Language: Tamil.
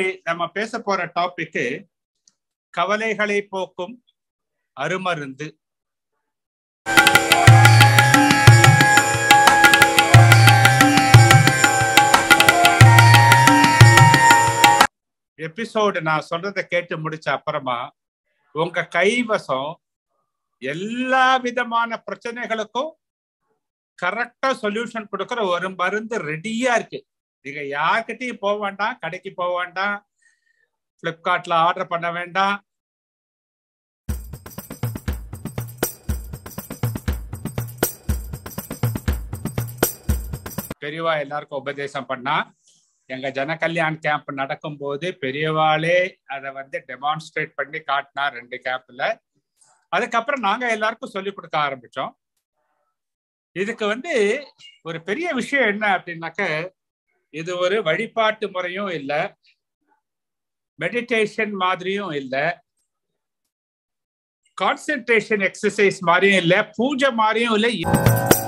நம்ம பேச போற டாபிக் கவலைகளை போக்கும் அருமருந்து எபிசோடு நான் சொல்றதை கேட்டு முடிச்ச அப்புறமா உங்க கைவசம் எல்லா விதமான பிரச்சனைகளுக்கும் கரெக்டா சொல்யூஷன் கொடுக்கற ஒரு மருந்து ரெடியா இருக்கு நீங்க யார்கிட்டயும் போக வேண்டாம் கடைக்கு போக வேண்டாம் பிளிப்கார்ட்ல ஆர்டர் பண்ண வேண்டாம் பெரியவா எல்லாருக்கும் உபதேசம் பண்ணா எங்க ஜனகல்யாண் கேம்ப் நடக்கும்போது பெரியவாளே அதை வந்து டெமான்ஸ்ட்ரேட் பண்ணி காட்டினா ரெண்டு கேம்ப்ல அதுக்கப்புறம் நாங்க எல்லாருக்கும் சொல்லி கொடுக்க ஆரம்பிச்சோம் இதுக்கு வந்து ஒரு பெரிய விஷயம் என்ன அப்படின்னாக்க இது ஒரு வழிபாட்டு முறையும் இல்லை மெடிடேஷன் மாதிரியும் இல்லை கான்சென்ட்ரேஷன் எக்ஸசைஸ் மாதிரியும் இல்லை பூஜை மாதிரியும் இல்லை